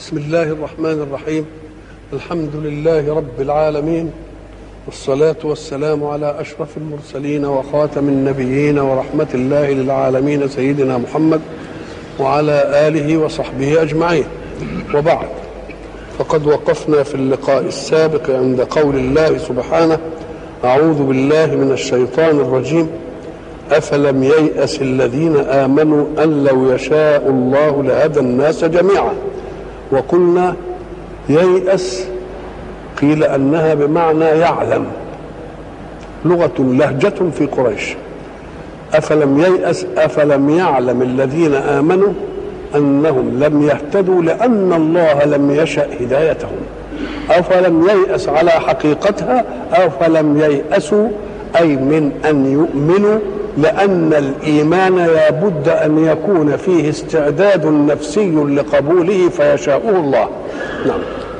بسم الله الرحمن الرحيم الحمد لله رب العالمين والصلاة والسلام على أشرف المرسلين وخاتم النبيين ورحمة الله للعالمين سيدنا محمد وعلى آله وصحبه أجمعين وبعد فقد وقفنا في اللقاء السابق عند قول الله سبحانه أعوذ بالله من الشيطان الرجيم أفلم ييأس الذين آمنوا أن لو يشاء الله لهدى الناس جميعا وقلنا ييأس قيل أنها بمعنى يعلم لغة لهجة في قريش أفلم ييأس أفلم يعلم الذين آمنوا أنهم لم يهتدوا لأن الله لم يشأ هدايتهم أفلم ييأس على حقيقتها أفلم ييأسوا أي من أن يؤمنوا لأن الإيمان لابد أن يكون فيه استعداد نفسي لقبوله فيشاءه الله نعم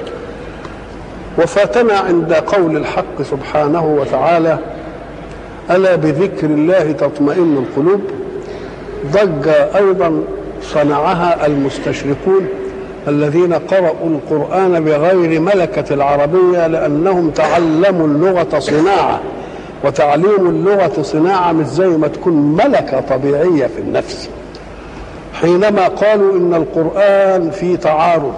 وفاتنا عند قول الحق سبحانه وتعالى ألا بذكر الله تطمئن القلوب ضجة أيضا صنعها المستشرقون الذين قرأوا القرآن بغير ملكة العربية لأنهم تعلموا اللغة صناعة وتعليم اللغة صناعة مش زي ما تكون ملكة طبيعية في النفس حينما قالوا إن القرآن في تعارض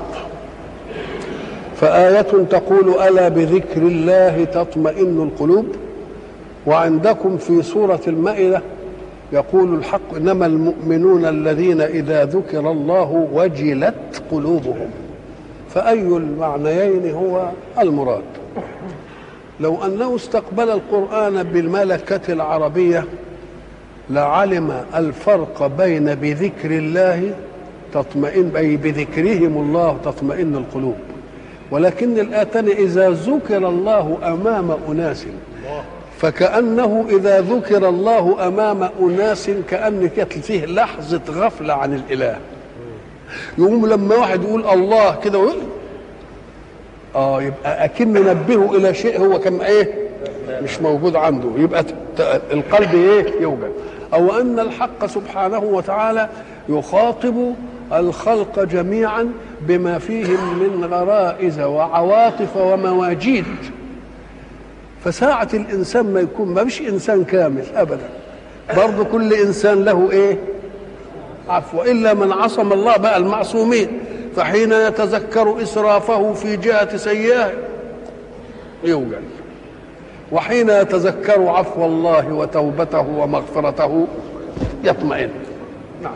فآية تقول ألا بذكر الله تطمئن القلوب وعندكم في سورة المائدة يقول الحق إنما المؤمنون الذين إذا ذكر الله وجلت قلوبهم فأي المعنيين هو المراد لو أنه استقبل القرآن بالملكة العربية لعلم الفرق بين بذكر الله تطمئن أي بذكرهم الله تطمئن القلوب ولكن الآتن إذا ذكر الله أمام أناس فكأنه إذا ذكر الله أمام أناس كأن كانت فيه لحظة غفلة عن الإله يقوم لما واحد يقول الله كده ويقول اه يبقى اكن نبهه الى شيء هو كان ايه مش موجود عنده يبقى القلب ايه يوجد او ان الحق سبحانه وتعالى يخاطب الخلق جميعا بما فيهم من غرائز وعواطف ومواجيد فساعة الإنسان ما يكون ما مش إنسان كامل أبدا برضه كل إنسان له إيه عفو إلا من عصم الله بقى المعصومين فحين يتذكر إسرافه في جهة سيئة يوجد وحين يتذكر عفو الله وتوبته ومغفرته يطمئن نعم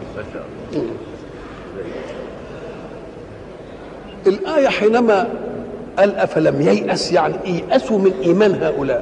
الآية حينما قال أفلم ييأس يعني ييأسوا من إيمان هؤلاء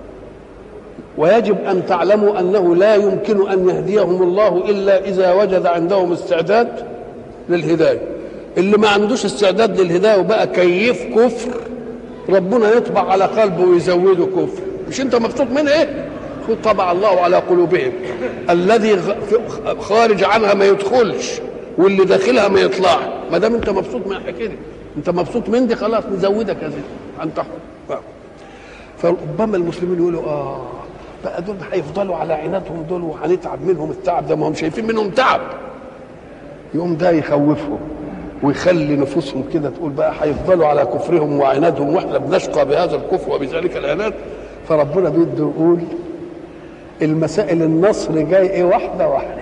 ويجب أن تعلموا أنه لا يمكن أن يهديهم الله إلا إذا وجد عندهم استعداد للهداية اللي ما عندوش استعداد للهدايه وبقى كيف كفر ربنا يطبع على قلبه ويزوده كفر مش انت مبسوط من ايه طبع الله على قلوبهم الذي خارج عنها ما يدخلش واللي داخلها ما يطلعش ما دام انت مبسوط من الحكايه دي انت مبسوط من دي خلاص نزودك يا سيدي انت فربما المسلمين يقولوا اه بقى دول هيفضلوا على عنادهم دول وهنتعب منهم التعب ده ما هم شايفين منهم تعب يقوم ده يخوفهم ويخلي نفوسهم كده تقول بقى هيفضلوا على كفرهم وعنادهم واحنا بنشقى بهذا الكفر وبذلك العناد فربنا بده يقول المسائل النصر جاي ايه واحده واحده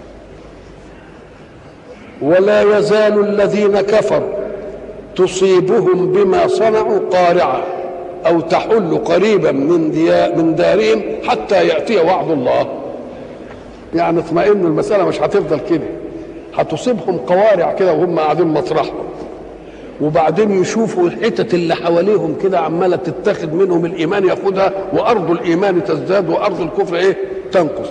ولا يزال الذين كفروا تصيبهم بما صنعوا قارعه او تحل قريبا من ديا من دارهم حتى ياتي وعد الله يعني اطمئنوا المساله مش هتفضل كده هتصيبهم قوارع كده وهم قاعدين مطرحهم وبعدين يشوفوا الحتت اللي حواليهم كده عماله تتخذ منهم الايمان ياخدها وارض الايمان تزداد وارض الكفر ايه تنقص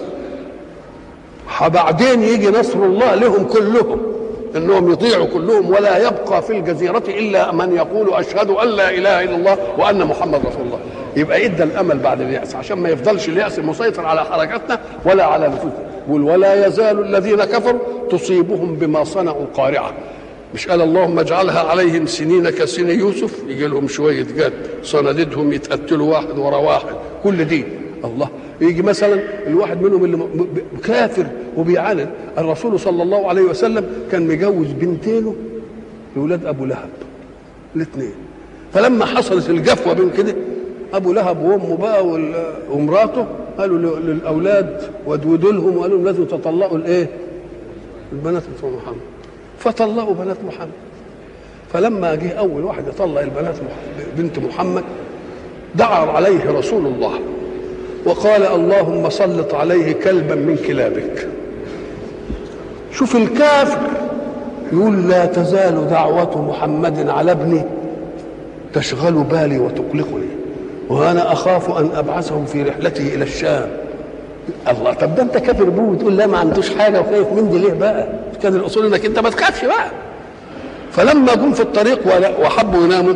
بعدين يجي نصر الله لهم كلهم انهم يطيعوا كلهم ولا يبقى في الجزيره الا من يقول اشهد ان لا اله الا الله وان محمد رسول الله يبقى ادى الامل بعد الياس عشان ما يفضلش الياس مسيطر على حركاتنا ولا على نفوسنا يقول ولا يزال الذين كفروا تصيبهم بما صنعوا قارعه مش قال اللهم اجعلها عليهم سنين كسن يوسف يجي لهم شويه جد صناديدهم يتقتلوا واحد ورا واحد كل دي الله يجي مثلا الواحد منهم اللي كافر وبيعاند الرسول صلى الله عليه وسلم كان مجوز بنتينه لاولاد ابو لهب الاثنين فلما حصلت الجفوه بين كده ابو لهب وامه بقى وال- ومراته قالوا ل- للاولاد ودودوا لهم وقالوا لهم لازم تطلقوا الايه؟ البنات بتوع محمد فطلقوا بنات محمد فلما جه اول واحد يطلق البنات مح- بنت محمد دعا عليه رسول الله وقال اللهم سلط عليه كلبا من كلابك شوف الكافر يقول لا تزال دعوة محمد على ابني تشغل بالي وتقلقني وانا اخاف ان ابعثهم في رحلته الى الشام الله طب ده انت كافر بوه وتقول لا ما عندوش حاجه وخايف من دي ليه بقى؟ كان الاصول انك انت ما تخافش بقى فلما جم في الطريق ولا- وحبوا يناموا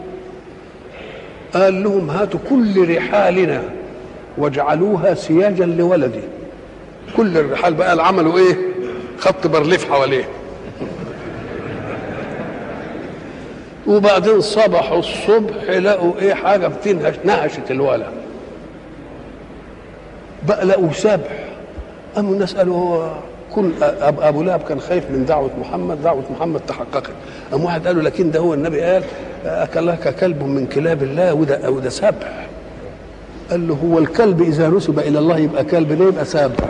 قال لهم هاتوا كل رحالنا واجعلوها سياجا لولدي كل الرحال بقى اللي عملوا ايه خط برليف حواليه وبعدين صبحوا الصبح لقوا ايه حاجه بتنهش نهشت الولد بقى لقوا سبح قاموا الناس قالوا هو كل أب ابو لهب كان خايف من دعوه محمد دعوه محمد تحققت قام واحد قال له لكن ده هو النبي قال اكلك كلب من كلاب الله وده وده سبح قال له هو الكلب اذا نسب الى الله يبقى كلب ليه يبقى سبح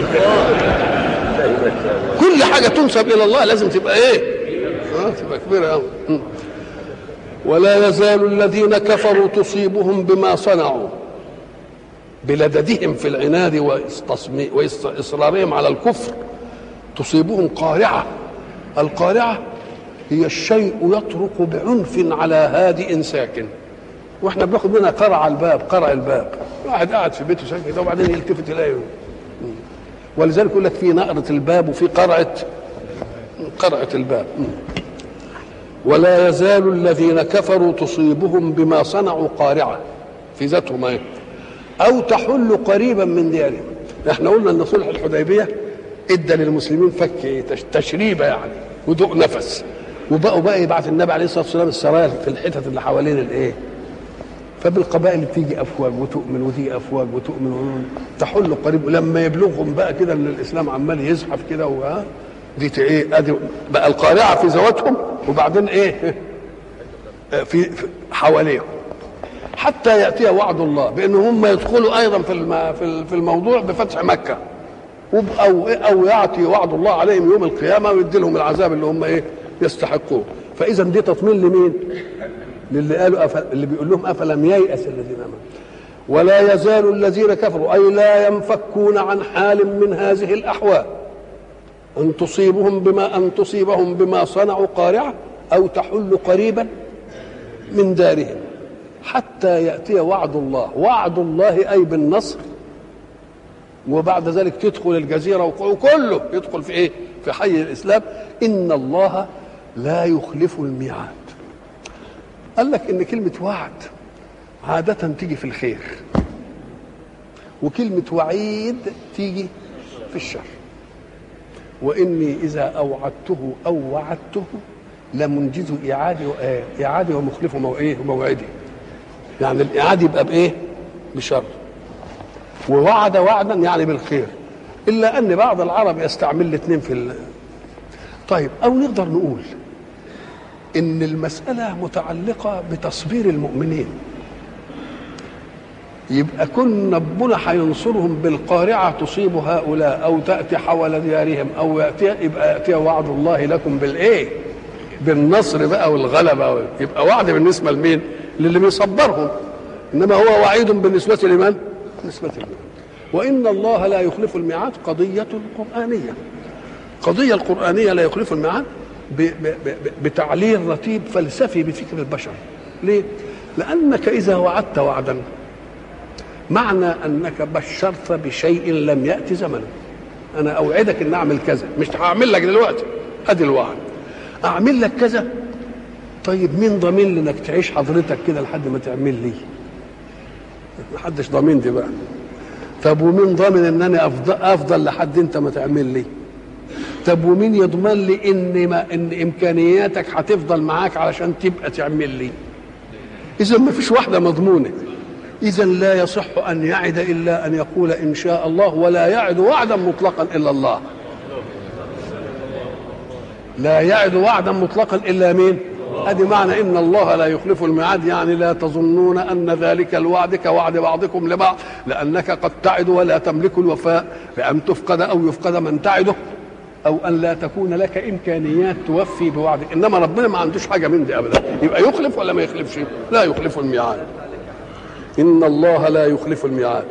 كل حاجه تنسب الى الله لازم تبقى ايه اه تبقى كبيره قوي ولا يزال الذين كفروا تصيبهم بما صنعوا بلددهم في العناد واستصمي- واصرارهم على الكفر تصيبهم قارعه القارعه هي الشيء يطرق بعنف على هادئ ساكن واحنا بناخد منها قرع الباب قرع الباب واحد قاعد في بيته ساكن كده وبعدين يلتفت يلاقيه ولذلك يقول لك في نقرة الباب وفي قرعة قرعة الباب ولا يزال الذين كفروا تصيبهم بما صنعوا قارعة في ذاتهم ايه او تحل قريبا من ديارهم احنا قلنا ان صلح الحديبيه ادى للمسلمين فك إيه؟ تش- تشريبه يعني ودوق نفس وبقوا بقى يبعث النبي عليه الصلاه والسلام السرايا في الحتت اللي حوالين الايه فبالقبائل بتيجي افواج وتؤمن وتيجي افواج وتؤمن وتؤمن. تحل قريب لما يبلغهم بقى كده ان الاسلام عمال يزحف كده وها دي ت- ايه ادي بقى القارعه في ذواتهم وبعدين ايه في في- حواليهم حتى ياتي وعد الله بان هم يدخلوا ايضا في الم- في ال- في الموضوع بفتح مكه وب- او او يعطي وعد الله عليهم يوم القيامه ويدي لهم العذاب اللي هم ايه يستحقوه فاذا دي تطمين لمين؟ للي قالوا أف... اللي بيقول لهم افلم ييأس الذين امنوا ولا يزال الذين كفروا اي لا ينفكون عن حال من هذه الاحوال ان تصيبهم بما ان تصيبهم بما صنعوا قارعه او تحل قريبا من دارهم حتى ياتي وعد الله وعد الله اي بالنصر وبعد ذلك تدخل الجزيره وكله يدخل في ايه في حي الاسلام ان الله لا يخلف الميعاد قال لك ان كلمه وعد عاده تيجي في الخير وكلمه وعيد تيجي في الشر واني اذا اوعدته او وعدته لمنجز اعادي اعادي ومخلف مو ايه موعدي يعني الاعاده يبقى بايه بشر ووعد وعدا يعني بالخير الا ان بعض العرب يستعمل الاثنين في ال... طيب او نقدر نقول ان المساله متعلقه بتصبير المؤمنين يبقى كن ربنا هينصرهم بالقارعه تصيب هؤلاء او تاتي حول ديارهم او ياتي يبقى ياتي وعد الله لكم بالايه؟ بالنصر بقى والغلبه يبقى وعد بالنسبه لمين؟ للي بيصبرهم انما هو وعيد بالنسبه لمن؟ بالنسبه لمن؟ وان الله لا يخلف الميعاد قضيه قرانيه القضيه القرانيه لا يخلف الميعاد ب- ب- ب- بتعليل رتيب فلسفي بفكر البشر ليه؟ لانك اذا وعدت وعدا معنى انك بشرت بشيء لم ياتي زمنه انا اوعدك ان اعمل كذا مش هعمل لك دلوقتي ادي الوعد اعمل لك كذا طيب مين ضامن لي انك تعيش حضرتك كده لحد ما تعمل لي محدش ضامن دي بقى طب ومين ضامن ان انا افضل, أفضل لحد انت ما تعمل لي طب ومين يضمن لي ان ما ان امكانياتك هتفضل معاك علشان تبقى تعمل لي اذا ما فيش واحده مضمونه اذا لا يصح ان يعد الا ان يقول ان شاء الله ولا يعد وعدا مطلقا الا الله لا يعد وعدا مطلقا الا مين ادي معنى ان الله لا يخلف الميعاد يعني لا تظنون ان ذلك الوعد كوعد بعضكم لبعض لانك قد تعد ولا تملك الوفاء بان تفقد او يفقد من تعده او ان لا تكون لك امكانيات توفي بوعدك انما ربنا ما عندوش حاجه من دي ابدا يبقى يخلف ولا ما يخلفش لا يخلف الميعاد ان الله لا يخلف الميعاد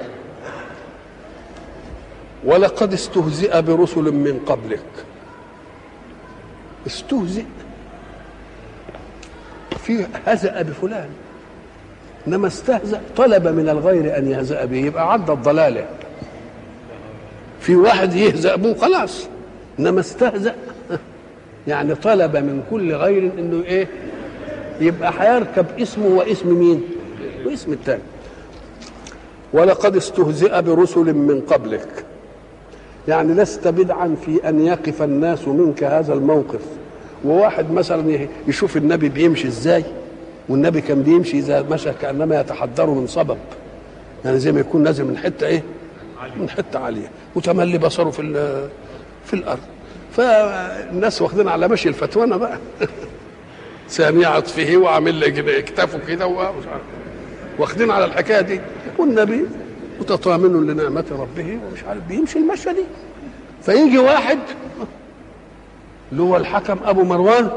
ولقد استهزئ برسل من قبلك استهزئ في هزأ بفلان انما استهزأ طلب من الغير ان يهزأ به يبقى عدى الضلاله في واحد يهزأ به خلاص انما استهزأ يعني طلب من كل غير انه ايه يبقى هيركب اسمه واسم مين واسم التاني ولقد استهزئ برسل من قبلك يعني لست بدعا في ان يقف الناس منك هذا الموقف وواحد مثلا يشوف النبي بيمشي ازاي والنبي كان بيمشي اذا مشى كانما يتحدر من صبب يعني زي ما يكون نازل من حته ايه من حته عاليه وتملي بصره في في الارض فالناس واخدين على مشي الفتوانه بقى ثانية عطفه وعامل لي كده اكتافه كده ومش عارف واخدين على الحكايه دي والنبي متطامن لنعمة ربه ومش عارف بيمشي المشى دي فيجي واحد اللي هو الحكم ابو مروان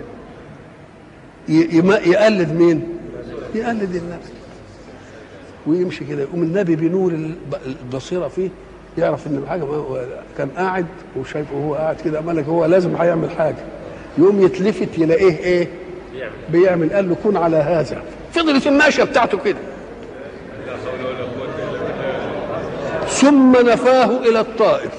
يقلد مين؟ يقلد النبي ويمشي كده يقوم النبي بنور البصيره فيه يعرف ان حاجه كان قاعد وشايفه وهو قاعد كده ملك هو لازم هيعمل حاجه يقوم يتلفت يلاقيه ايه؟ بيعمل قال له كن على هذا فضلت الماشيه بتاعته كده ثم نفاه الى الطائف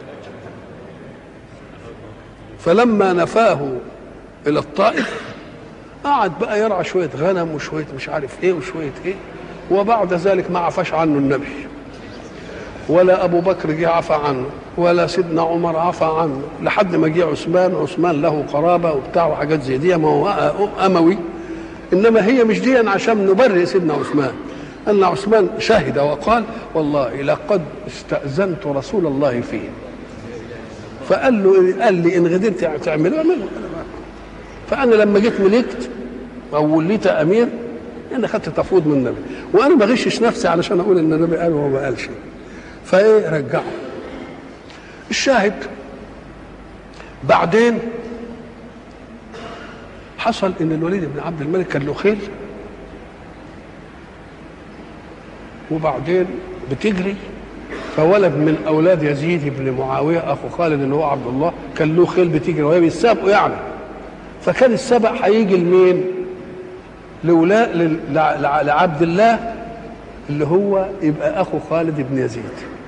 فلما نفاه الى الطائف قعد بقى يرعى شويه غنم وشويه مش عارف ايه وشويه ايه وبعد ذلك ما عفاش عنه النبي ولا ابو بكر جه عفى عنه ولا سيدنا عمر عفى عنه لحد ما جه عثمان عثمان له قرابه وبتاع وحاجات زي دي ما هو اموي انما هي مش دي عشان نبرئ سيدنا عثمان ان عثمان شهد وقال والله لقد استاذنت رسول الله فيه فقال له قال لي ان قدرت تعمله اعمله فانا لما جيت ملكت او وليت امير انا خدت تفويض من النبي وانا ما بغشش نفسي علشان اقول ان النبي قال وهو ما قالش فايه رجعه الشاهد بعدين حصل ان الوليد بن عبد الملك كان له خيل وبعدين بتجري فولد من اولاد يزيد بن معاويه اخو خالد اللي هو عبد الله كان له خيل بتجري وهي بيسابقوا يعني فكان السبق هيجي لمين؟ لولاء لعبد الله اللي هو يبقى اخو خالد بن يزيد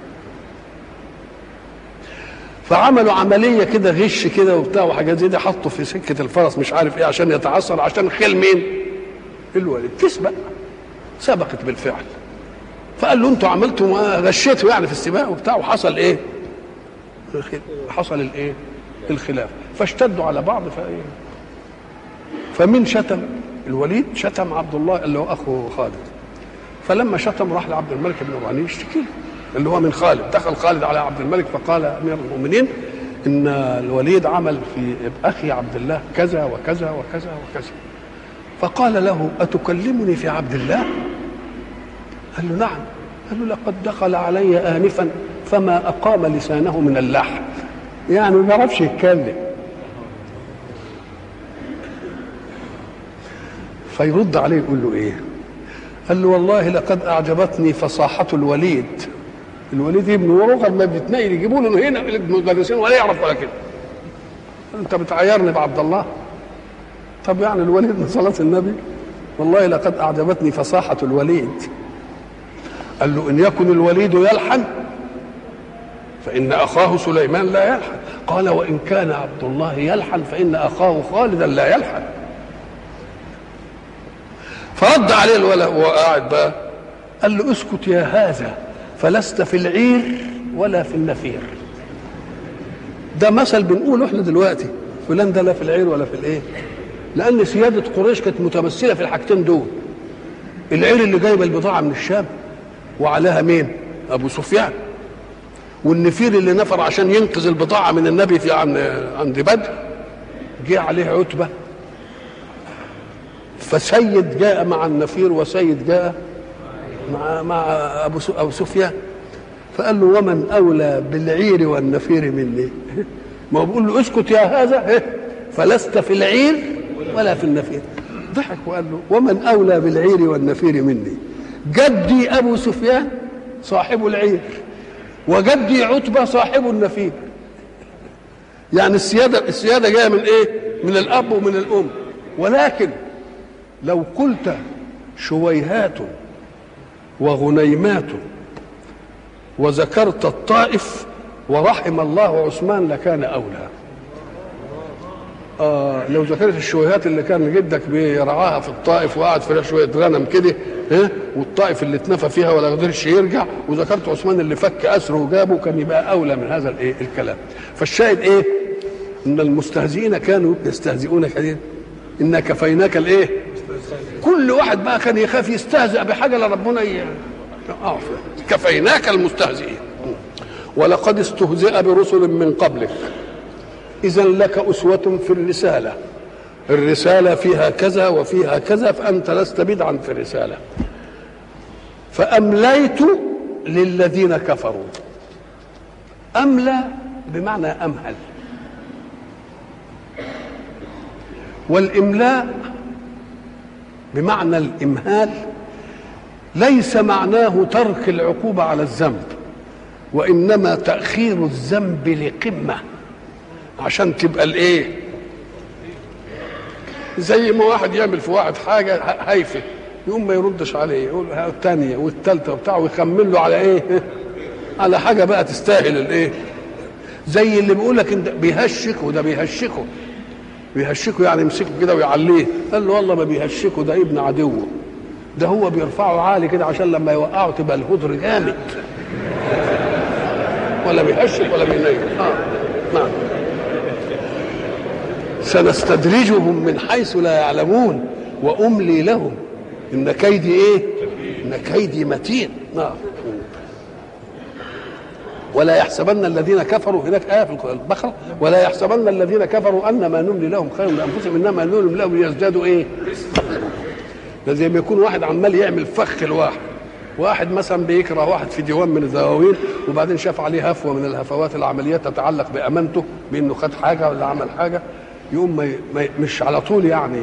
فعملوا عمليه كده غش كده وبتاع وحاجات زي دي حطوا في سكه الفرس مش عارف ايه عشان يتعثر عشان خيل مين؟ الوليد تسبق سبقت بالفعل فقال له انتوا عملتوا غشيتوا يعني في السباق وبتاع وحصل ايه؟ حصل الايه؟ الخلاف فاشتدوا على بعض فايه؟ فمين شتم؟ الوليد شتم عبد الله اللي هو اخو خالد فلما شتم راح لعبد الملك بن مروان يشتكي اللي هو من خالد دخل خالد على عبد الملك فقال امير المؤمنين ان الوليد عمل في اخي عبد الله كذا وكذا وكذا وكذا فقال له اتكلمني في عبد الله قال له نعم قال له لقد دخل علي انفا فما اقام لسانه من اللحم يعني ما بيعرفش يتكلم فيرد عليه يقول له ايه قال له والله لقد اعجبتني فصاحه الوليد الوليد ابن ورقه ما بيتنقل يجيبوا له هنا المدرسين ولا يعرف ولا كده انت بتعيرني بعبد الله طب يعني الوليد من صلاه النبي والله لقد اعجبتني فصاحه الوليد قال له ان يكن الوليد يلحن فان اخاه سليمان لا يلحن قال وان كان عبد الله يلحن فان اخاه خالدا لا يلحن فرد عليه الولد وهو قاعد بقى قال له اسكت يا هذا فلست في العير ولا في النفير ده مثل بنقوله احنا دلوقتي فلان ده لا في العير ولا في الايه لان سياده قريش كانت متمثله في الحاجتين دول العير اللي جايبه البضاعه من الشام وعليها مين ابو سفيان والنفير اللي نفر عشان ينقذ البضاعه من النبي في عند عند بدر جه عليه عتبة فسيد جاء مع النفير وسيد جاء مع مع ابو ابو سفيان فقال له ومن اولى بالعير والنفير مني ما هو بيقول له اسكت يا هذا فلست في العير ولا في النفير ضحك وقال له ومن اولى بالعير والنفير مني جدي ابو سفيان صاحب العير وجدي عتبه صاحب النفير يعني السياده السياده جايه من ايه من الاب ومن الام ولكن لو قلت شويهات وغنيمات وذكرت الطائف ورحم الله عثمان لكان اولى آه لو ذكرت الشويهات اللي كان جدك بيرعاها في الطائف وقعد فيها شويه غنم كده ها والطائف اللي اتنفى فيها ولا قدرش يرجع وذكرت عثمان اللي فك اسره وجابه كان يبقى اولى من هذا الايه الكلام فالشاهد ايه ان المستهزئين كانوا يستهزئون كثيرا انا كفيناك الايه كل واحد بقى كان يخاف يستهزئ بحاجه لربنا ي... اه كفيناك المستهزئين ولقد استهزئ برسل من قبلك اذا لك اسوه في الرساله الرساله فيها كذا وفيها كذا فانت لست بدعا في الرساله فامليت للذين كفروا املى بمعنى امهل والاملاء بمعنى الامهال ليس معناه ترك العقوبه على الذنب وانما تاخير الذنب لقمه عشان تبقى الايه زي ما واحد يعمل في واحد حاجه هايفه يقوم ما يردش عليه يقول الثانيه والثالثه وبتاع ويخمن له على ايه على حاجه بقى تستاهل الايه زي اللي بيقول لك انت بيهشك وده بيهشكه بيهشكه يعني يمسكه كده ويعليه قال له والله ما بيهشكه ده ابن عدوه ده هو بيرفعه عالي كده عشان لما يوقعه تبقى الهدر جامد ولا بيهشك ولا بينيم اه نعم سنستدرجهم من حيث لا يعلمون واملي لهم ان كيدي ايه ان كيدي متين نعم ولا يحسبن الذين كفروا هناك آية في البقرة ولا يحسبن الذين كفروا أن ما نملي لهم خير لأنفسهم إنما نملي لهم ليزدادوا إيه؟ ده زي ما يكون واحد عمال يعمل فخ لواحد واحد مثلا بيكره واحد في ديوان من الدواوين وبعدين شاف عليه هفوه من الهفوات العمليات تتعلق بامانته بانه خد حاجه ولا عمل حاجه يقوم ما ما مش على طول يعني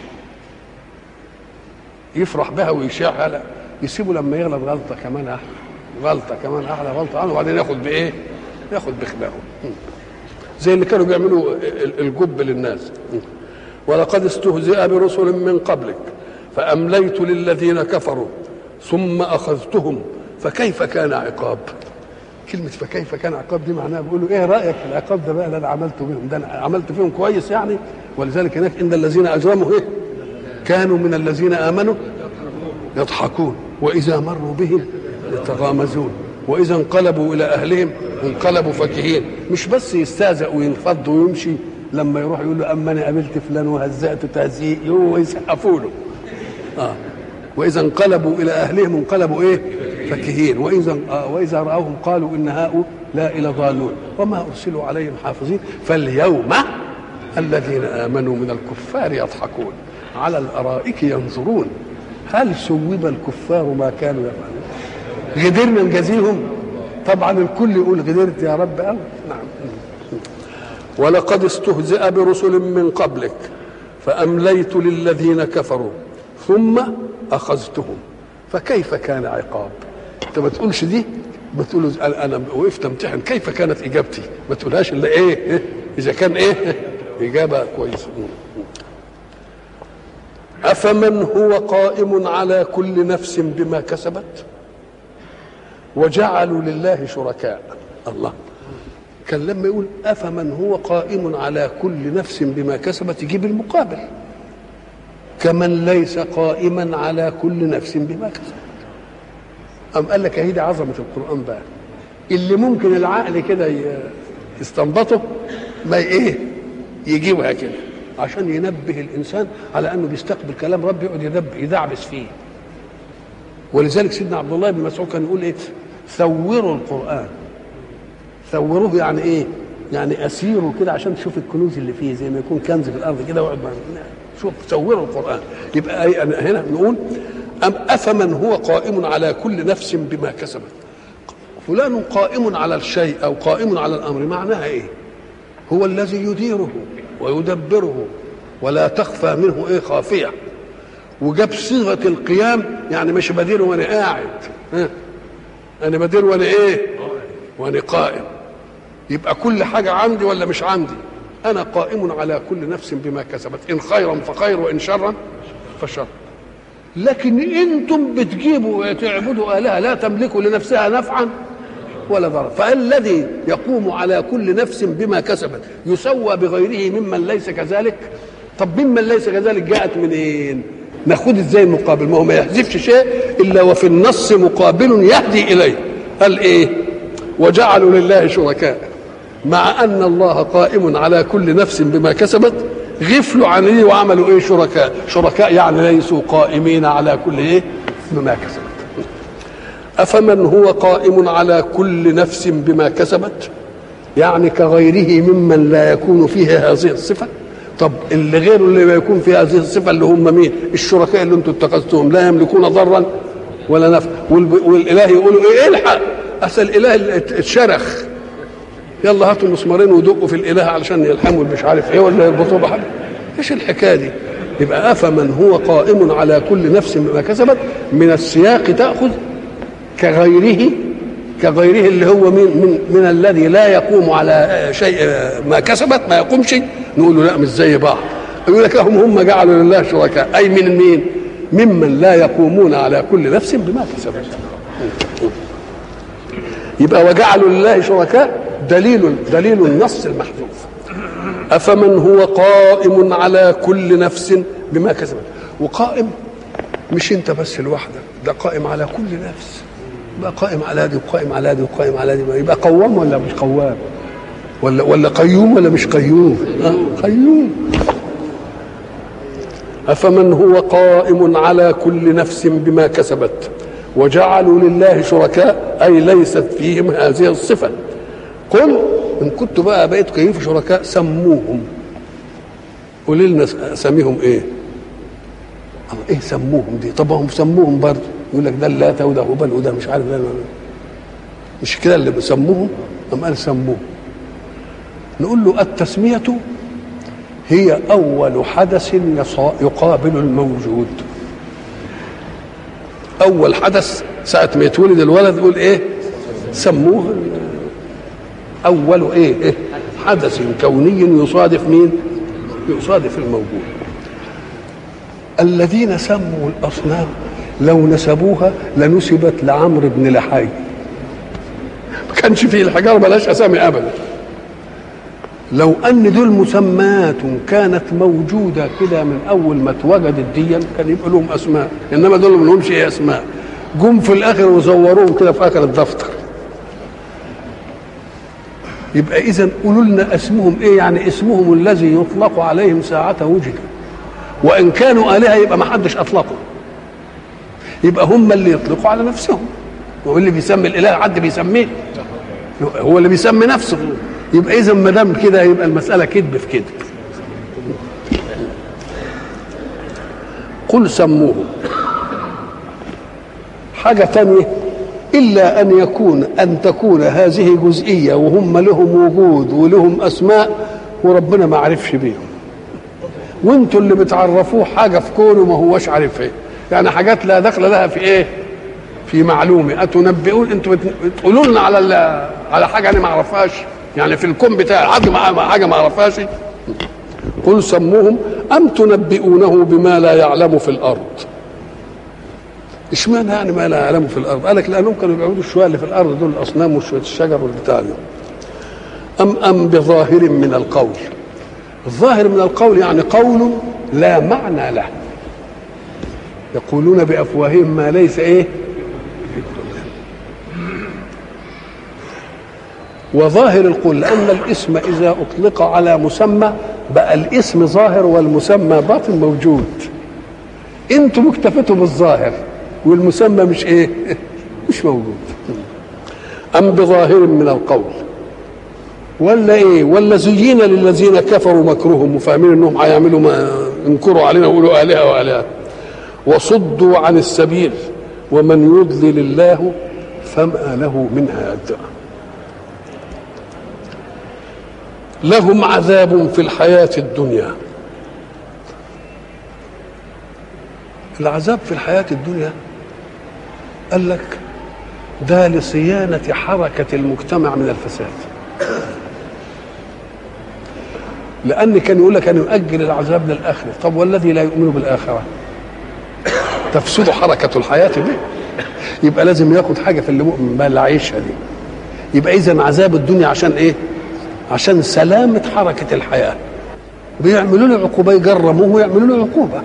يفرح بها ويشاعها لا يسيبه لما يغلط غلطه كمان احلى غلطه كمان احلى غلطه عنه وبعدين ياخد بايه؟ ياخد بخلاقه زي اللي كانوا بيعملوا الجب للناس ولقد استهزئ برسل من قبلك فامليت للذين كفروا ثم اخذتهم فكيف كان عقاب كلمة فكيف كان عقاب دي معناها بيقولوا ايه رأيك في العقاب ده بقى اللي انا عملته بهم ده انا عملت فيهم كويس يعني ولذلك هناك ان الذين اجرموا ايه كانوا من الذين امنوا يضحكون واذا مروا بهم يتغامزون واذا انقلبوا الى اهلهم انقلبوا فكهين مش بس يستهزأ وينفض ويمشي لما يروح يقول له اما انا قابلت فلان وهزأته تهزيء يوه يسقفوا له اه واذا انقلبوا الى اهلهم انقلبوا ايه فكهين واذا آه واذا راوهم قالوا ان هؤلاء لضالون وما ارسلوا عليهم حافظين فاليوم الذين امنوا من الكفار يضحكون على الارائك ينظرون هل سوب الكفار ما كانوا يفعلون غدرنا نجازيهم طبعا الكل يقول غدرت يا رب أو نعم ولقد استهزئ برسل من قبلك فامليت للذين كفروا ثم اخذتهم فكيف كان عقاب انت ما تقولش دي بتقول انا وقفت امتحن كيف كانت اجابتي ما تقولهاش الا ايه, إيه؟ اذا كان ايه اجابه كويسه افمن هو قائم على كل نفس بما كسبت وجعلوا لله شركاء الله كان لما يقول افمن هو قائم على كل نفس بما كسبت يجيب المقابل كمن ليس قائما على كل نفس بما كسبت أم قال لك هي عظمة القرآن بقى اللي ممكن العقل كده يستنبطه ما ايه يجيبها كده عشان ينبه الانسان على انه بيستقبل كلام رب يقعد يدب يدعبس فيه ولذلك سيدنا عبد الله بن مسعود كان يقول ايه ثوروا القران ثوروه يعني ايه يعني اسيره كده عشان تشوف الكنوز اللي فيه زي ما يكون كنز في الارض كده واقعد شوف صوروا القران يبقى هنا نقول أم أفمن هو قائم على كل نفس بما كسبت فلان قائم على الشيء أو قائم على الأمر معناها إيه هو الذي يديره ويدبره ولا تخفى منه إيه خافية وجاب صيغة القيام يعني مش بدير وأنا قاعد ها أنا بدير وأنا إيه وأنا قائم يبقى كل حاجة عندي ولا مش عندي أنا قائم على كل نفس بما كسبت إن خيرا فخير وإن شرا فشر لكن انتم بتجيبوا تعبدوا الهه لا تملك لنفسها نفعا ولا ضرر فالذي يقوم على كل نفس بما كسبت يسوى بغيره ممن ليس كذلك طب ممن ليس كذلك جاءت منين ناخد ازاي المقابل ما هو ما يحذفش شيء الا وفي النص مقابل يهدي اليه قال ايه وجعلوا لله شركاء مع ان الله قائم على كل نفس بما كسبت غفلوا عن ايه وعملوا ايه شركاء شركاء يعني ليسوا قائمين على كل ايه بما كسبت افمن هو قائم على كل نفس بما كسبت يعني كغيره ممن لا يكون فيه هذه الصفه طب اللي غيره اللي يكون فيه هذه الصفه اللي هم مين الشركاء اللي انتم اتخذتهم لا يملكون ضرا ولا نفع والاله يقولوا ايه الحق اصل الاله اتشرخ يلا هاتوا المسمارين ودقوا في الاله علشان يلحموا مش عارف ايه ولا يربطوه بحاجه ايش الحكايه دي يبقى افمن هو قائم على كل نفس بما كسبت من السياق تاخذ كغيره كغيره اللي هو من من من الذي لا يقوم على شيء ما كسبت ما يقومش نقول له لا مش زي بعض يقول لك هم هم جعلوا لله شركاء اي من مين؟ ممن لا يقومون على كل نفس بما كسبت يبقى وجعلوا لله شركاء دليل دليل النص المحذوف افمن هو قائم على كل نفس بما كسبت وقائم مش انت بس لوحدك ده قائم على كل نفس يبقى قائم على دي وقائم على دي وقائم على دي يبقى قوام ولا مش قوام ولا ولا قيوم ولا مش قيوم آه قيوم افمن هو قائم على كل نفس بما كسبت وجعلوا لله شركاء اي ليست فيهم هذه الصفه قل ان كنتوا بقى بقيتوا كيف شركاء سموهم قولوا لنا اساميهم ايه ايه سموهم دي طب هم سموهم برضه يقول لك ده اللات وده هبل وده مش عارف ده مش كده اللي بيسموهم أم قال سموه نقول له التسمية هي أول حدث يقابل الموجود أول حدث ساعة ما يتولد الولد يقول إيه سموه أول إيه, إيه حدث كوني يصادف مين يصادف الموجود الذين سموا الأصنام لو نسبوها لنسبت لعمرو بن لحي ما كانش فيه الحجاره بلاش اسامي ابدا لو ان دول مسمات كانت موجوده كده من اول ما اتوجدت دي كان يبقى لهم اسماء انما دول ما لهمش ايه اسماء جم في الاخر وزوروهم كده في اخر الدفتر يبقى اذا قولوا لنا اسمهم ايه يعني اسمهم الذي يطلق عليهم ساعة وجدوا وان كانوا الهه يبقى ما حدش اطلقهم يبقى هم اللي يطلقوا على نفسهم هو اللي بيسمي الاله حد بيسميه هو اللي بيسمي نفسه يبقى اذا ما دام كده يبقى المساله كذب في كذب قل سموه حاجه ثانيه الا ان يكون ان تكون هذه جزئيه وهم لهم وجود ولهم اسماء وربنا ما عرفش بيهم وانتوا اللي بتعرفوه حاجه في كونه ما هوش عارف ايه يعني حاجات لا دخل لها في ايه في معلومه اتنبئون انتوا بتقولوا لنا على على حاجه انا ما اعرفهاش يعني في الكون بتاعي حاجه ما حاجه ما اعرفهاش قل سموهم ام تنبئونه بما لا يعلم في الارض اشمعنى يعني ما لا يعلم في الارض قال لك لانهم كانوا بيعبدوا الشويه اللي في الارض دول الاصنام وشويه الشجر والبتاع ام ام بظاهر من القول الظاهر من القول يعني قول لا معنى له يقولون بافواههم ما ليس ايه وظاهر القول لان الاسم اذا اطلق على مسمى بقى الاسم ظاهر والمسمى باطن موجود انتم اكتفتوا بالظاهر والمسمى مش ايه مش موجود ام بظاهر من القول ولا ايه ولا زين للذين كفروا مكرهم وفاهمين انهم هيعملوا ما ينكروا علينا ويقولوا الهه والهه وصدوا عن السبيل ومن يضلل الله فما له من هاد لهم عذاب في الحياه الدنيا العذاب في الحياه الدنيا قال لك ده لصيانه حركه المجتمع من الفساد لان كان يقول لك ان يؤجل العذاب للاخره طب والذي لا يؤمن بالاخره تفسد حركه الحياه دي يبقى لازم ياخد حاجه في اللي مؤمن بقى اللي عايشها دي يبقى اذا عذاب الدنيا عشان ايه عشان سلامه حركه الحياه بيعملوا له عقوبه يجرموه ويعملوا له عقوبه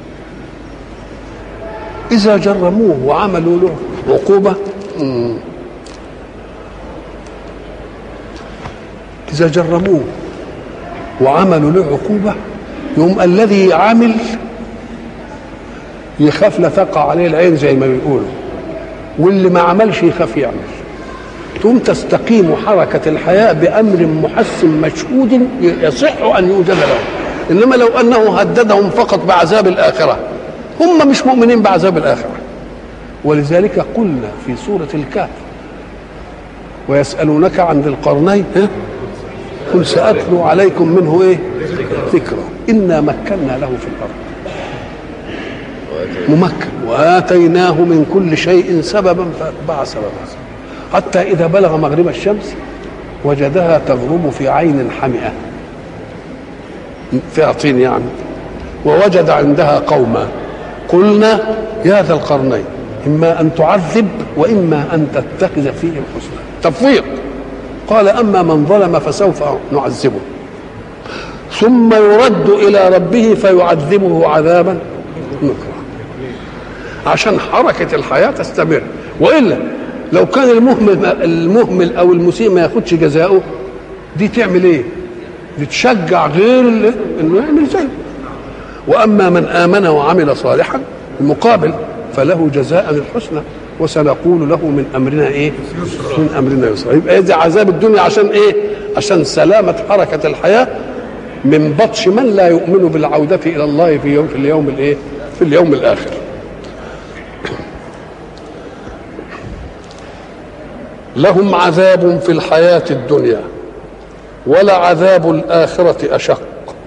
اذا جرموه وعملوا له عقوبه اذا جرموه وعملوا له عقوبة يوم الذي عمل يخاف لا تقع عليه العين زي ما بيقولوا واللي ما عملش يخاف يعمل ثم تستقيم حركة الحياة بأمر محسن مشهود يصح أن يوجد له إنما لو أنه هددهم فقط بعذاب الآخرة هم مش مؤمنين بعذاب الآخرة ولذلك قلنا في سورة الكهف ويسألونك عن ذي القرنين ها؟ قل سأتلو عليكم منه ايه ذكرى إنا مكنا له في الأرض ممكن وآتيناه من كل شيء سببا فأتبع سببا حتى إذا بلغ مغرب الشمس وجدها تغرب في عين حمئة فيها طين يعني ووجد عندها قوما قلنا يا ذا القرنين إما أن تعذب وإما أن تتخذ فيهم حسنا تفويض قال اما من ظلم فسوف نعذبه ثم يرد الى ربه فيعذبه عذابا نكرا عشان حركه الحياه تستمر والا لو كان المهمل المهمل او المسيء ما ياخدش جزاؤه دي تعمل ايه؟ دي تشجع غير اللي انه يعمل زيه واما من امن وعمل صالحا المقابل فله جزاء الحسنى وسنقول له من امرنا ايه؟ من امرنا يسرا يبقى دي عذاب الدنيا عشان ايه؟ عشان سلامه حركه الحياه من بطش من لا يؤمن بالعوده الى الله في يوم في اليوم الايه؟ في اليوم الاخر. لهم عذاب في الحياه الدنيا ولعذاب الاخره اشق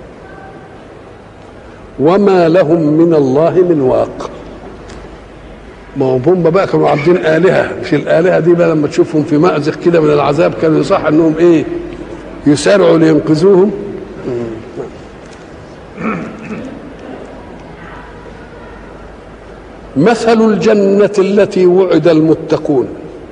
وما لهم من الله من واق ما هو هم بقى كانوا عابدين آلهة مش الآلهة دي بقى لما تشوفهم في مأزق كده من العذاب كانوا يصح انهم ايه يسارعوا لينقذوهم مثل الجنة التي وعد المتقون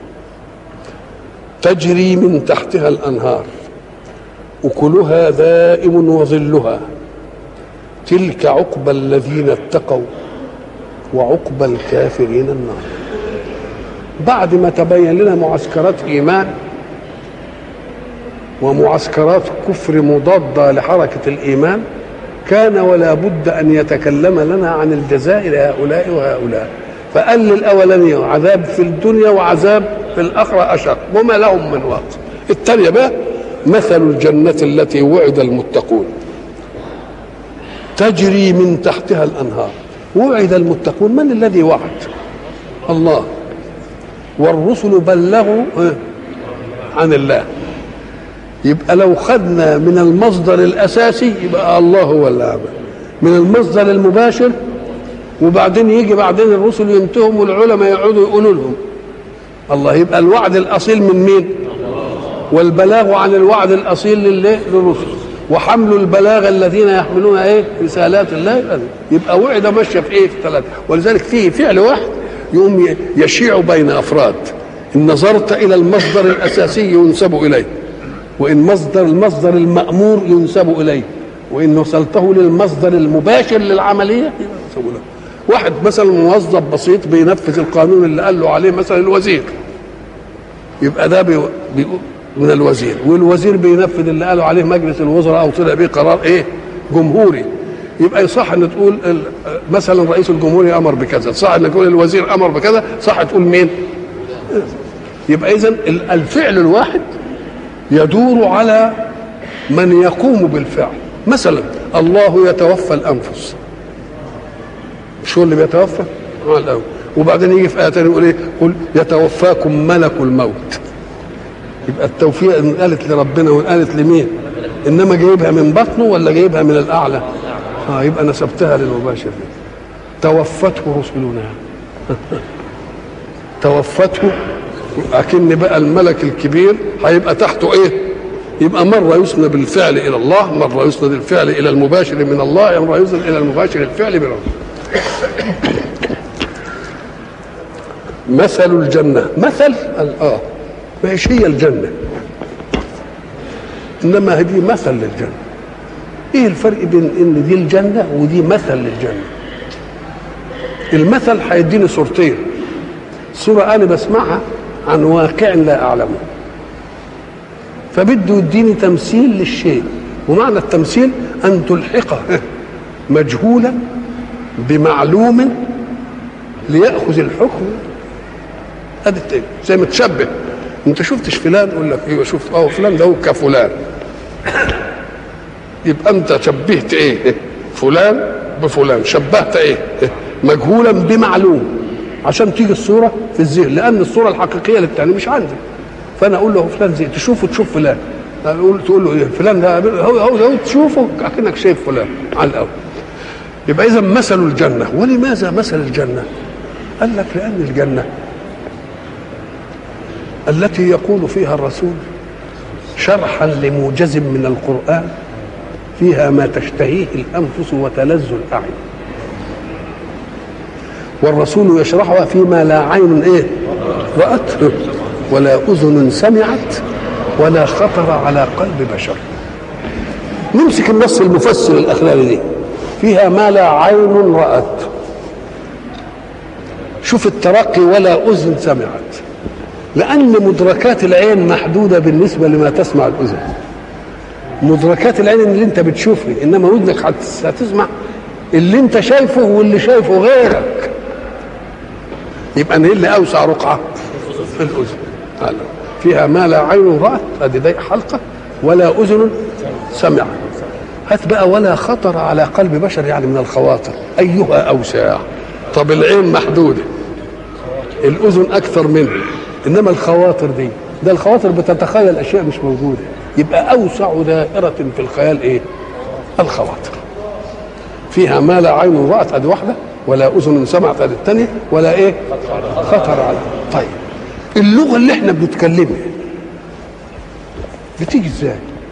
تجري من تحتها الأنهار أكلها دائم وظلها تلك عقبى الذين اتقوا وعقبى الكافرين النار بعد ما تبين لنا معسكرات ايمان ومعسكرات كفر مضاده لحركه الايمان كان ولا بد ان يتكلم لنا عن الجزاء لهؤلاء وهؤلاء فقال للاولاني عذاب في الدنيا وعذاب في الاخره اشق وما لهم من واق الثانيه بقى مثل الجنه التي وعد المتقون تجري من تحتها الانهار وعد المتقون من الذي وعد الله والرسل بلغوا عن الله يبقى لو خدنا من المصدر الاساسي يبقى الله هو اللي عمل من المصدر المباشر وبعدين يجي بعدين الرسل ينتهوا والعلماء يقعدوا يقولوا لهم الله يبقى الوعد الاصيل من مين والبلاغ عن الوعد الاصيل للرسل وحمل البلاغ الذين يحملون ايه رسالات الله يبقى وعد ماشيه في ايه في ثلاثه ولذلك فيه فعل واحد يقوم يشيع بين افراد ان نظرت الى المصدر الاساسي ينسب اليه وان مصدر المصدر المامور ينسب اليه وان وصلته للمصدر المباشر للعمليه ينسب له واحد مثلا موظف بسيط بينفذ القانون اللي قال له عليه مثلا الوزير يبقى ده بي بي من الوزير والوزير بينفذ اللي قالوا عليه مجلس الوزراء او طلع بيه قرار ايه جمهوري يبقى يصح ان تقول مثلا رئيس الجمهوريه امر بكذا صح ان تقول الوزير امر بكذا صح تقول مين يبقى اذا الفعل الواحد يدور على من يقوم بالفعل مثلا الله يتوفى الانفس مش هو اللي بيتوفى آه الأول. وبعدين يجي في ايه ثانيه يقول ايه قل يتوفاكم ملك الموت يبقى التوفيق ان قالت لربنا وان قالت لمين انما جايبها من بطنه ولا جايبها من الاعلى اه يبقى نسبتها للمباشر توفته رسلنا توفته اكن بقى الملك الكبير هيبقى تحته ايه يبقى مرة يسند بالفعل إلى الله مرة يسند الفعل إلى المباشر من الله مرة يسند إلى المباشر الفعل من الله مثل الجنة مثل آه ما هيش هي الجنة إنما هذه مثل للجنة إيه الفرق بين إن دي الجنة ودي مثل للجنة المثل هيديني صورتين صورة أنا بسمعها عن واقع لا أعلمه فبده يديني تمثيل للشيء ومعنى التمثيل أن تلحق مجهولا بمعلوم ليأخذ الحكم ادي التاني زي ما تشبه انت شفتش فلان يقول لك ايوه شفت اه فلان ده هو كفلان يبقى انت شبهت ايه فلان بفلان شبهت ايه مجهولا بمعلوم عشان تيجي الصوره في الذهن لان الصوره الحقيقيه للتاني مش عندي فانا اقول له فلان زي تشوفه تشوف فلان تقول تقول له ايه فلان ده هو هو, هو تشوفه اكنك شايف فلان على الاول يبقى اذا مثل الجنه ولماذا مثل الجنه قال لك لان الجنه التي يقول فيها الرسول شرحا لموجز من القرآن فيها ما تشتهيه الأنفس وتلذ الأعين والرسول يشرحها فيما لا عين ايه رأت ولا أذن سمعت ولا خطر على قلب بشر نمسك النص المفسر الأخراني دي فيها ما لا عين رأت شوف الترقي ولا أذن سمعت لأن مدركات العين محدودة بالنسبة لما تسمع الأذن مدركات العين اللي انت بتشوفه انما ودنك هتسمع اللي انت شايفه واللي شايفه غيرك يبقى ايه اللي اوسع رقعه الاذن فيها ما لا عين رات ادي دي حلقه ولا اذن سمع هات بقى ولا خطر على قلب بشر يعني من الخواطر ايها اوسع طب العين محدوده الاذن اكثر منه انما الخواطر دي ده الخواطر بتتخيل اشياء مش موجوده يبقى اوسع دائره في الخيال ايه الخواطر فيها ما لا عين رات ادي واحده ولا اذن سمعت ادي الثانيه ولا ايه خطر على طيب اللغه اللي احنا بنتكلمها بتيجي ازاي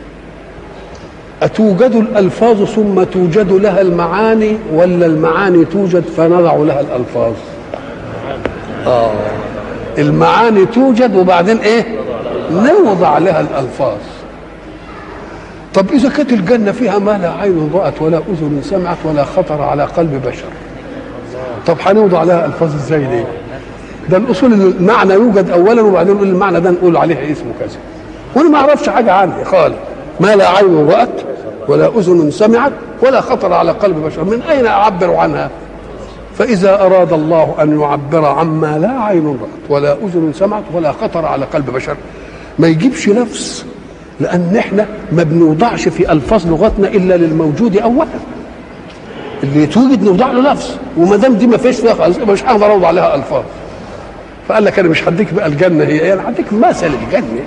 أتوجد الألفاظ ثم توجد لها المعاني ولا المعاني توجد فنضع لها الألفاظ آه المعاني توجد وبعدين ايه نوضع لها الالفاظ طب اذا كانت الجنه فيها ما لا عين رات ولا اذن سمعت ولا خطر على قلب بشر طب هنوضع لها الفاظ ازاي دي ده الاصول المعنى يوجد اولا وبعدين نقول المعنى ده نقول عليه اسمه كذا وانا ما اعرفش حاجه عنه خالص ما لا عين رات ولا اذن سمعت ولا خطر على قلب بشر من اين اعبر عنها فإذا أراد الله أن يعبر عما لا عين رأت ولا أذن سمعت ولا خطر على قلب بشر ما يجيبش نفس لأن احنا ما بنوضعش في ألفاظ لغتنا إلا للموجود أولا اللي يتوجد نوضع له نفس وما دام دي ما فيش فيها خالص مش هقدر أوضع لها ألفاظ فقال لك أنا مش هديك بقى الجنة هي يعني هديك مثل الجنة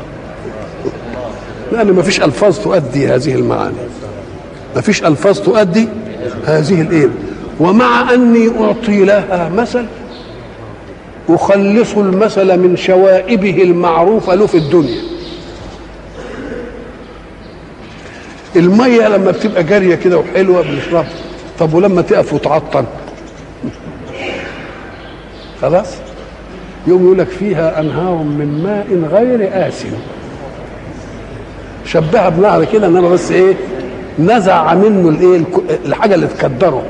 لأن ما فيش ألفاظ تؤدي هذه المعاني ما فيش ألفاظ تؤدي هذه الإيه ومع أني أعطي لها مثل أخلص المثل من شوائبه المعروفة له في الدنيا المية لما بتبقى جارية كده وحلوة بنشربها طب ولما تقف وتعطل خلاص يوم يقول لك فيها أنهار من ماء غير آسن شبهها بنهر كده انما بس ايه نزع منه الايه الحاجه اللي تكدره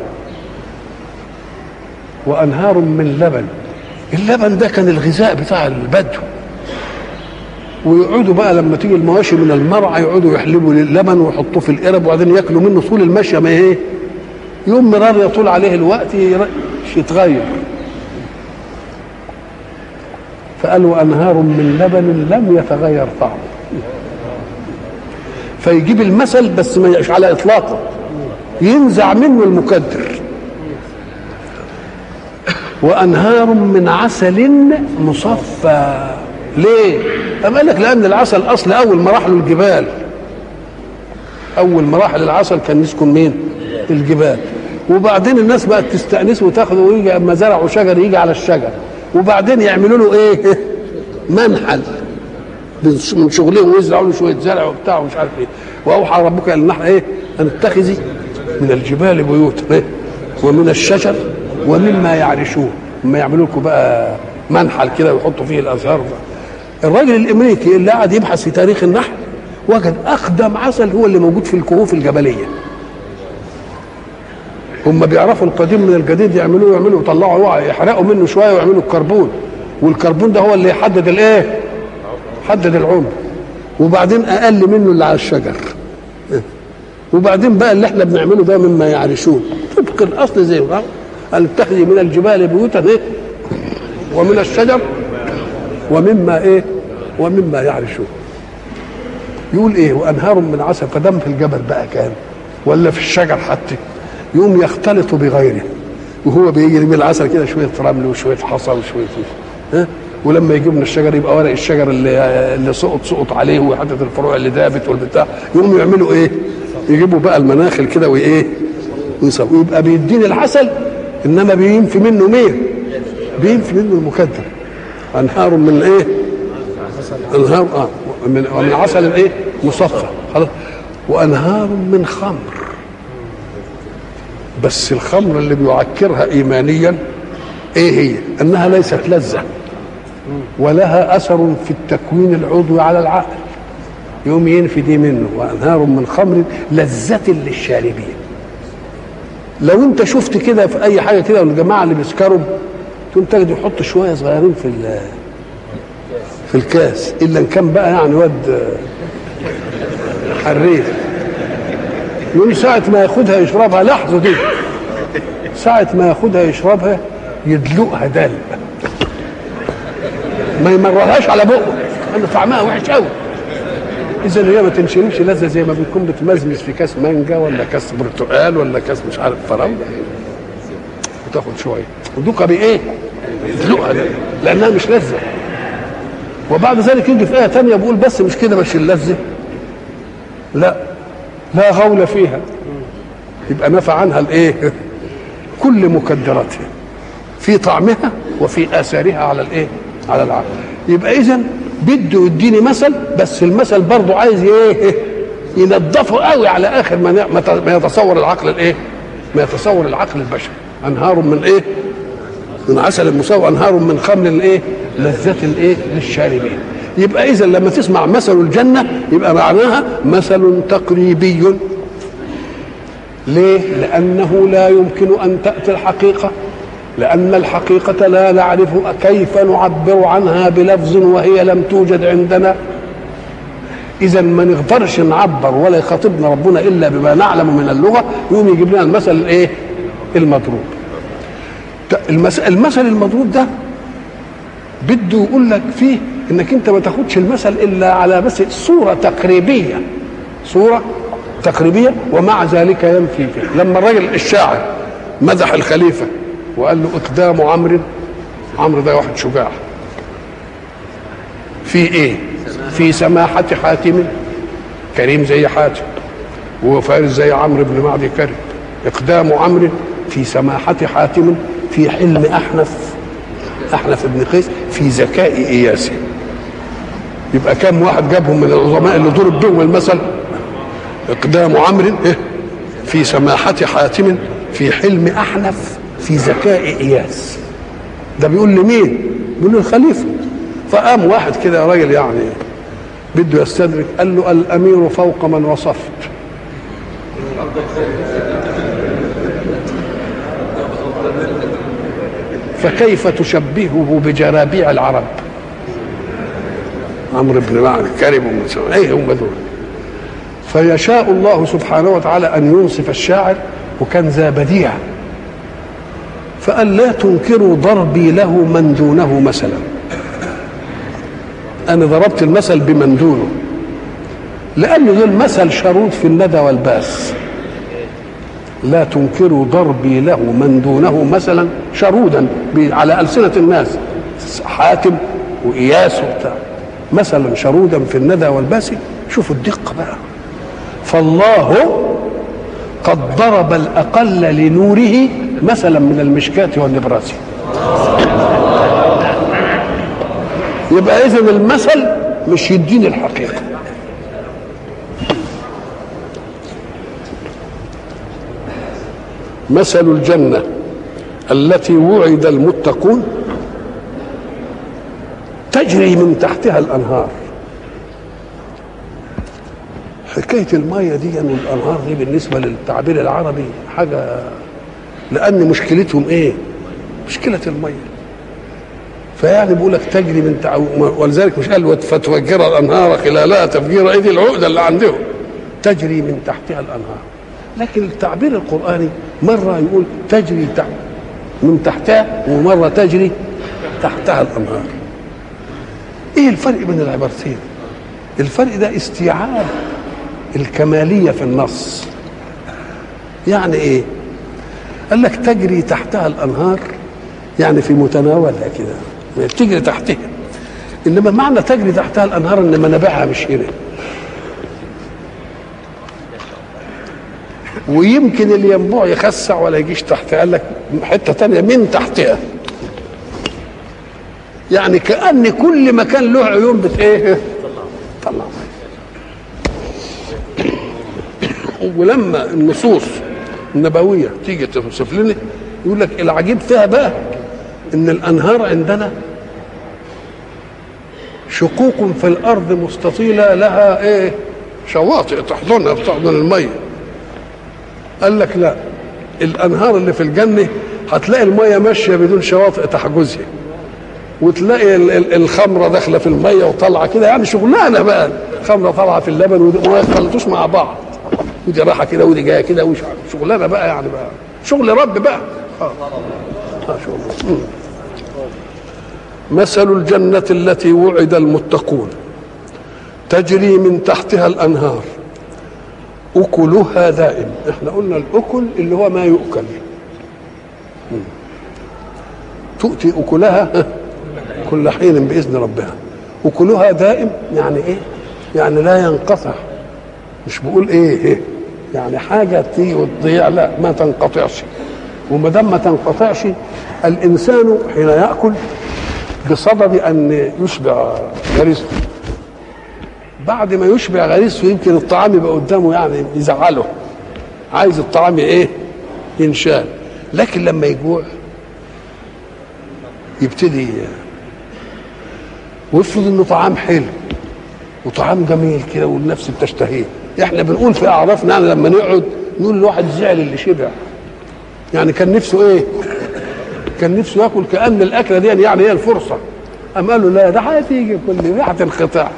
وانهار من لبن اللبن ده كان الغذاء بتاع البدو ويقعدوا بقى لما تيجي المواشي من المرعى يقعدوا يحلبوا اللبن ويحطوه في القرب وبعدين ياكلوا منه طول المشيه ما ايه يوم مرار يطول عليه الوقت يتغير فقالوا انهار من لبن لم يتغير طعمه فيجيب المثل بس ما يبقاش على اطلاقه ينزع منه المكدر وانهار من عسل مصفى ليه؟ أم قال لك لأن العسل أصل أول مراحل الجبال أول مراحل العسل كان يسكن مين؟ الجبال وبعدين الناس بقت تستأنسه وتاخده ويجي أما زرعوا شجر يجي على الشجر وبعدين يعملوا له إيه؟ منحل من شغلهم ويزرعوا له شوية زرع وبتاع ومش عارف إيه وأوحى ربك إلى النحل إيه؟ أن اتخذي من الجبال بيوتا إيه؟ ومن الشجر ومما يعرشون ما يعملوا لكم بقى منحل كده ويحطوا فيه الازهار الراجل الامريكي اللي قاعد يبحث في تاريخ النحل وجد اقدم عسل هو اللي موجود في الكهوف الجبليه هم بيعرفوا القديم من الجديد يعملوه يعملوا يطلعوا يحرقوا منه شويه ويعملوا الكربون والكربون ده هو اللي يحدد الايه حدد العمر وبعدين اقل منه اللي على الشجر وبعدين بقى اللي احنا بنعمله ده مما يعرشون طبق الاصل زي ما قال اتخذي من الجبال بيوتا ايه ومن الشجر ومما ايه ومما يعرشون يقول ايه وانهار من عسل قدم في الجبل بقى كان ولا في الشجر حتى يقوم يختلط بغيره وهو بيجري من العسل كده شويه رمل وشويه حصى وشويه ها ولما يجيب من الشجر يبقى ورق الشجر اللي اللي سقط سقط عليه وحته الفروع اللي دابت والبتاع يقوموا يعملوا ايه؟ يجيبوا بقى المناخل كده وايه؟ ويسوي يبقى بيديني العسل انما بينفي منه مين؟ بينفي منه المكدر انهار من ايه؟ انهار اه من ومن عسل ايه؟ مصفى خلاص وانهار من خمر بس الخمر اللي بيعكرها ايمانيا ايه هي؟ انها ليست لذه ولها اثر في التكوين العضوي على العقل يوم ينفي دي منه وانهار من خمر لذة للشاربين لو انت شفت كده في اي حاجه كده والجماعه اللي بيسكروا تقوم تجد يحط شويه صغيرين في في الكاس الا ان كان بقى يعني واد حريف يقول ساعة ما ياخدها يشربها لحظة دي ساعة ما ياخدها يشربها يدلقها دلق ما يمررهاش على بقه لان طعمها وحش قوي اذا هي ما تنشربش لذه زي ما بيكون بتمزمز في كاس مانجا ولا كاس برتقال ولا كاس مش عارف فراوله وتاخد شويه ودوكها بايه؟ تدلقها لانها مش لذه وبعد ذلك يجي في ايه ثانيه بيقول بس مش كده مش اللذه لا لا غول فيها يبقى نفى عنها الايه؟ كل مكدراتها في طعمها وفي اثارها على الايه؟ على العقل يبقى اذا بده يديني مثل بس المثل برضه عايز ايه ينظفه قوي على اخر ما ما يتصور العقل الايه ما يتصور العقل البشري انهار من ايه من عسل مسوى انهار من خمر الايه لذة الايه للشاربين يبقى اذا لما تسمع مثل الجنه يبقى معناها مثل تقريبي ليه لانه لا يمكن ان تاتي الحقيقه لأن الحقيقة لا نعرف كيف نعبر عنها بلفظ وهي لم توجد عندنا إذا ما نقدرش نعبر ولا يخاطبنا ربنا إلا بما نعلم من اللغة يقوم يجيب لنا المثل الإيه؟ المضروب. المثل المضروب ده بده يقول لك فيه انك انت ما تاخدش المثل الا على بس صوره تقريبيه صوره تقريبيه ومع ذلك ينفي فيه لما الراجل الشاعر مدح الخليفه وقال له اقدام عمرو عمرو ده واحد شجاع في ايه في سماحة حاتم كريم زي حاتم وفارس زي عمرو بن معدي كريم اقدام عمرو في سماحة حاتم في حلم احنف احنف بن قيس في ذكاء اياسي يبقى كم واحد جابهم من العظماء اللي ضرب بهم المثل اقدام عمرو في سماحة حاتم في حلم احنف في ذكاء اياس ده بيقول لمين بيقول للخليفه فقام واحد كده راجل يعني بده يستدرك قال له الامير فوق من وصفت فكيف تشبهه بجرابيع العرب عمرو بن معن كرب ايه هم دول فيشاء الله سبحانه وتعالى ان ينصف الشاعر وكان ذا بديع فقال لا تنكروا ضربي له من دونه مثلا انا ضربت المثل بمن دونه لأن دول مثل شرود في الندى والباس لا تنكروا ضربي له من دونه مثلا شرودا على ألسنة الناس حاتم وإياس وبتاع مثلا شرودا في الندى والباس شوفوا الدقة بقى فالله قد ضرب الأقل لنوره مثلا من المشكاة والنبراس يبقى إذا المثل مش يديني الحقيقة مثل الجنة التي وعد المتقون تجري من تحتها الأنهار حكاية المية دي والأنهار دي بالنسبة للتعبير العربي حاجة لأن مشكلتهم إيه؟ مشكلة المية فيعني بيقول لك تجري من تع... ولذلك مش قال فتفجر الأنهار خلالها تفجير إيه دي العقدة اللي عندهم تجري من تحتها الأنهار لكن التعبير القرآني مرة يقول تجري تحت من تحتها ومرة تجري تحتها الأنهار ايه الفرق بين العبارتين الفرق ده استيعاب الكمالية في النص يعني ايه قال لك تجري تحتها الأنهار يعني في متناولها كده تجري تحتها انما معنى تجري تحتها الانهار ان منابعها مش هنا ويمكن اللي ينبوع يخسع ولا يجيش تحتها قال لك حته تانية من تحتها يعني كأن كل مكان له عيون بت ايه طلع ولما النصوص النبوية تيجي توصف لنا يقول لك العجيب فيها بقى ان الانهار عندنا شقوق في الارض مستطيله لها ايه شواطئ تحضنها بتحضن الميه قال لك لا الانهار اللي في الجنه هتلاقي الميه ماشيه بدون شواطئ تحجزها وتلاقي الخمره داخله في الميه وطالعه كده يعني شغلانه بقى الخمره طالعه في اللبن وما يختلطوش مع بعض ودي رايحه كده ودي جايه كده شغلانه بقى يعني بقى شغل رب بقى اه, آه شغل مثل الجنة التي وعد المتقون تجري من تحتها الأنهار أكلها دائم احنا قلنا الأكل اللي هو ما يؤكل تؤتي أكلها كل حين بإذن ربها أكلها دائم يعني إيه يعني لا ينقطع مش بقول إيه, إيه يعني حاجة تيجي وتضيع لا ما تنقطعش وما دام ما تنقطعش الإنسان حين يأكل بصدد ان يشبع غريزته بعد ما يشبع غريزته يمكن الطعام يبقى قدامه يعني يزعله عايز الطعام ايه ينشال لكن لما يجوع يبتدي ويفرض انه طعام حلو وطعام جميل كده والنفس بتشتهيه احنا بنقول في اعرافنا يعني لما نقعد نقول الواحد زعل اللي شبع يعني كان نفسه ايه كان نفسه ياكل كان الاكله دي يعني هي الفرصه أم قال له لا ده هتيجي كل ريحه انقطاع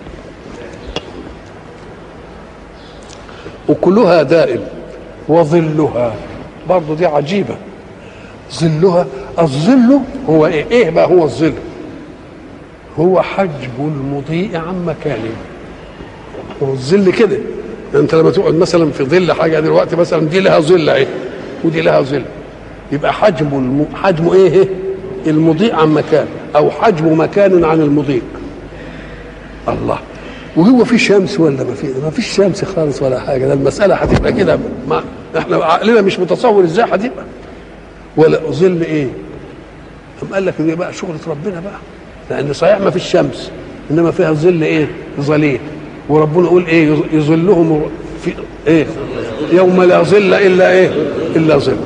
وكلها دائم وظلها برضه دي عجيبه ظلها الظل هو ايه ايه بقى هو الظل هو حجب المضيء عن مكانه هو الظل كده يعني انت لما تقعد مثلا في ظل حاجه دلوقتي مثلا دي لها ظل اهي ودي لها ظل يبقى حجم الم... حجم ايه المضيء عن مكان او حجم مكان عن المضيء الله وهو في شمس ولا ما في ما فيش شمس خالص ولا حاجه ده المساله هتبقى كده ما احنا عقلنا مش متصور ازاي هتبقى ولا ظل ايه قام قال لك دي بقى شغله ربنا بقى لان صحيح ما فيش شمس انما فيها ظل ايه ظليل وربنا يقول ايه يظلهم في ايه يوم لا ظل الا ايه الا ظل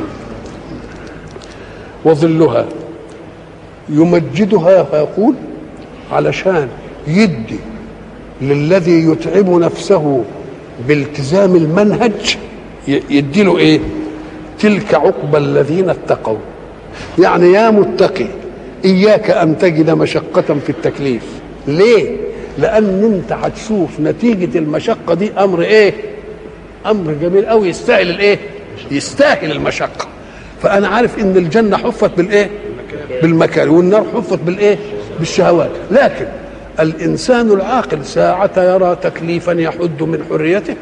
وظلها يمجدها فيقول علشان يدي للذي يتعب نفسه بالتزام المنهج يدي له ايه تلك عقبى الذين اتقوا يعني يا متقي اياك ان تجد مشقه في التكليف ليه لان انت هتشوف نتيجه المشقه دي امر ايه امر جميل قوي يستاهل الايه يستاهل المشقه فانا عارف ان الجنه حفت بالايه بالمكان والنار حفت بالايه بالشهوات لكن الإنسان العاقل ساعة يرى تكليفا يحد من حريته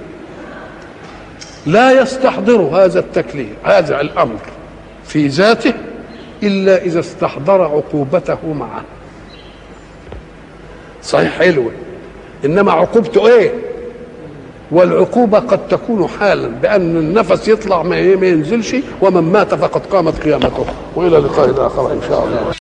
لا يستحضر هذا التكليف هذا الأمر في ذاته إلا إذا استحضر عقوبته معه صحيح حلوة إنما عقوبته إيه والعقوبة قد تكون حالا بأن النفس يطلع ما ما ينزلش ومن مات فقد قامت قيامته وإلى لقاء آخر إن شاء الله